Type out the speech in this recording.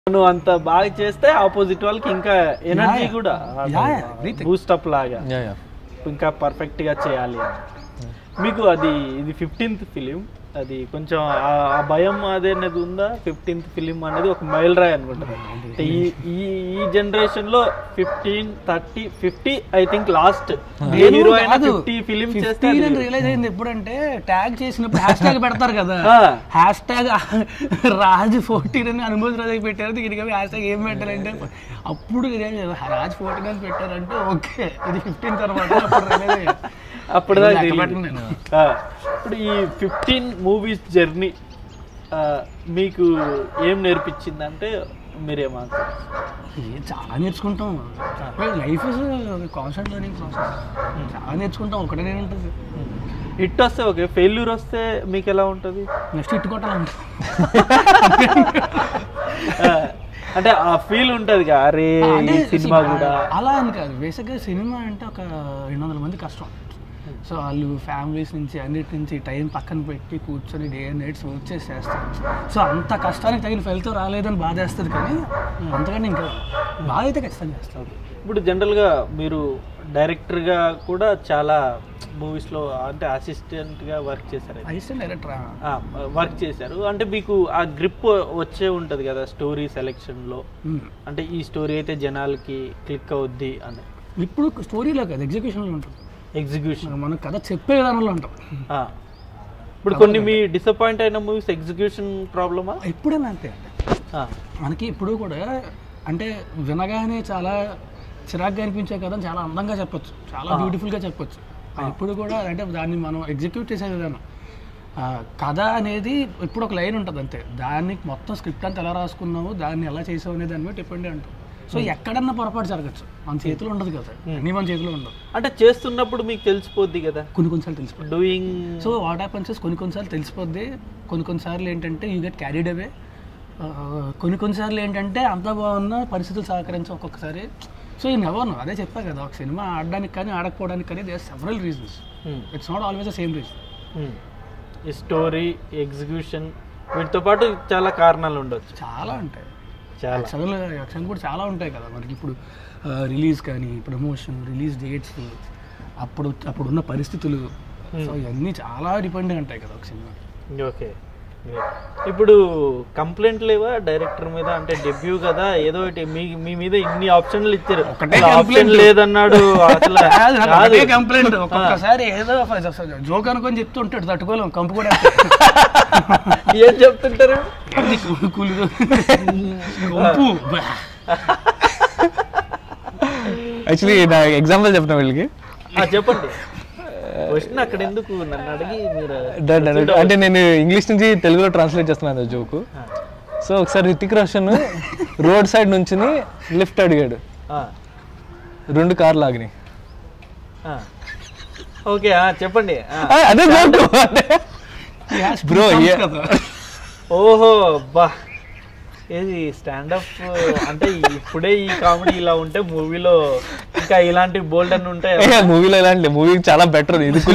నువ్వు అంత బాగా చేస్తే ఆపోజిట్ వాళ్ళకి ఇంకా ఎనర్జీ yeah. కూడా Yeah, yeah, everything. Boost up లాగా యా యా ఇంకా పర్ఫెక్ట్ గా చేయాలి అని మీకు అది ఇది ఫిఫ్టీన్త్ ఫిలిం అది కొంచెం ఆ- ఆ భయం అదేనేది ఉందా ఫిఫ్టీన్త్ ఫిలిం అనేది ఒక మైల్ రాయ్ అనుకుంటారు అంటే ఈ ఈ ఈ జనరేషన్ లో fifteen thirty fifty I think last ఏ హీరో అయినా ఫిఫ్టీ ఫిలిం చేస్తే ఫిఫ్టీన్ అది- రియలైజ్ అయింది ఎప్పుడంటే ట్యాగ్ చేసినప్పుడు హ్యాష్ ట్యాగ్ పెడతారు కదా ఆ. హ్యాష్ ట్యాగ్ రాజ్ ఫోర్టీన్ అని అనుమతి రాజు పెట్టారు దీనికి హ్యాష్ ట్యాగ్ ఏం పెట్టారంటే అప్పుడు realize అయ్యాను, రాజ్ ఫోర్టీన్ అని పెట్టారంటే ఓకే ఇది ఫిఫ్టీన్ తర్వాత అప్పుడు realize అయ్యాను. అప్పుడు దాకా లెక్క తెలీదు. పెట్టను నేను. ఆ, ఇప్పుడు ఈ ఫిఫ్టీన్ మూవీస్ జర్నీ మీకు ఏం నేర్పించిందంటే మీరేమంటారు ఏ చాలా నేర్చుకుంటాం life is constant learning process చాలా నేర్చుకుంటాం ఒకటే నేను ఉంటుంది హిట్ వస్తే ఓకే ఫెయిల్యూర్ వస్తే మీకు ఎలా ఉంటుంది నెక్స్ట్ ఇట్టు కొట్టాలంటే ఆ, అంటే ఆ ఫీల్ ఉంటది కదా అరే అంటే ఈ సినిమా see, కూడా అలా అని కాదు బేసిక్గా సినిమా అంటే ఒక రెండు వందల మంది కష్టం సో వాళ్ళు ఫ్యామిలీస్ నుంచి అన్నిటి నుంచి టైం పక్కన పెట్టి కూర్చొని డే అండ్ నైట్స్ వర్క్ చేసి చేస్తారు సో అంత కష్టానికి తగిన ఫలితం రాలేదని బాధ వేస్తుంది కానీ అంతకని ఇంకా బాధ అయితే ఖచ్చితంగా చేస్తారు ఇప్పుడు జనరల్గా మీరు డైరెక్టర్గా కూడా చాలా మూవీస్లో అంటే అసిస్టెంట్గా వర్క్ చేశారు అసిస్టెంట్ డైరెక్టర్ వర్క్ చేశారు అంటే మీకు ఆ గ్రిప్ వచ్చే ఉంటుంది కదా స్టోరీ సెలెక్షన్లో అంటే ఈ స్టోరీ అయితే జనాలకి క్లిక్ అవుద్ది అని ఇప్పుడు స్టోరీలో కాదు ఎగ్జిక్యూషన్లో ఉంటుంది ఎగ్జిక్యూషన్ మన కథ చెప్పే విధానంలో ఉంటాం ఇప్పుడు కొన్ని మీ డిసప్పాయింట్ అయిన మూవీస్ ఎగ్జిక్యూషన్ ప్రాబ్లమా ఎప్పుడైనా అంతే మనకి ఇప్పుడు కూడా అంటే వినగానే చాలా చిరాగ్గా అనిపించే కథ చాలా అందంగా చెప్పొచ్చు చాలా బ్యూటిఫుల్గా చెప్పొచ్చు ఇప్పుడు కూడా అంటే దాన్ని మనం ఎగ్జిక్యూట్ చేసే విధానం ఆ, కథ అనేది ఇప్పుడు ఒక లైన్ ఉంటుంది అంతే దాన్ని మొత్తం స్క్రిప్ట్ అంతా ఎలా రాసుకున్నాము దాన్ని ఎలా చేసావు అనే దాని మీద డిపెండ్ అంటాం సో ఎక్కడన్నా పొరపాటు జరగచ్చు మన చేతిలో ఉండదు కదా అన్నీ మన చేతిలో ఉండదు అంటే చేస్తున్నప్పుడు మీకు తెలిసిపోద్ది కదా కొన్ని కొన్నిసార్లు తెలిసిపోతుంది డూయింగ్ సో వాట్ హ్యాపన్స్ కొన్ని కొన్నిసార్లు తెలిసిపోద్ది కొన్ని కొన్నిసార్లు ఏంటంటే యూ గెట్ క్యారీడ్ అవే కొన్ని కొన్నిసార్లు ఏంటంటే అంత బాగున్న పరిస్థితులు సహకరించం ఒక్కొక్కసారి సో ఈ నెవర్ అదే చెప్పా కదా ఒక సినిమా ఆడడానికి కానీ ఆడకపోవడానికి కానీ there several reasons it's not always the same reason ఈ స్టోరీ ఎగ్జిక్యూషన్ వీటితో పాటు చాలా కారణాలు ఉండొచ్చు చాలా ఉంటాయి చాలా యాక్షన్ యాక్షన్ కూడా చాలా ఉంటాయి కదా మనకి ఇప్పుడు రిలీజ్ కానీ ప్రమోషన్ రిలీజ్ డేట్స్ అప్పుడు అప్పుడున్న పరిస్థితులు సో ఇవన్నీ చాలా డిపెండ్ ఉంటాయి కదా ఒక సినిమా ఓకే ఇప్పుడు కంప్లైంట్ లేవా డైరెక్టర్ మీద అంటే డెబ్యూ కదా ఏదో ఒకటి మీ మీ మీద ఇన్ని ఆప్షన్లు ఇచ్చారు ఒకటే ఆప్షన్ complaint. లేదన్నాడు అసలు కాదు. కంప్లైంట్ ఒక్కొక్కసారి ఏదో జోక్ అనుకొని చెప్తూ ఉంటాడు తట్టుకోలేం కంపు కూడా ఏం చెప్తుంటారు కూలి కంపు యాక్చువల్లీ నా ఎగ్జాంపుల్ చెప్పిన వీళ్ళకి ఆ, చెప్పండి క్వశ్చన్ అక్కడ ఎందుకు నన్ను అడిగి మీరు డ- డ- అంటే నేను ఇంగ్లీష్ నుంచి తెలుగులో ట్రాన్స్లేట్ చేస్తున్నాను జోకు సో ఒకసారి రితిక్ రోషన్ రోడ్ సైడ్ నుంచి లిఫ్ట్ అడిగాడు ఆ, రెండు కార్లు ఆగినాయి ఆ. ఓకే ఆ, చెప్పండి ఆ. ఆ, అదే జోకు బ్రో ఓహో బా ఏది స్టాండప్ అంటే ఇప్పుడే ఈ కామెడీ ఇలా ఉంటే మూవీలో ఇంకా ఇలాంటి బోల్డ్ అని ఉంటాయి మూవీలో ఇలాంటి మూవీ చాలా బెటర్ ఇది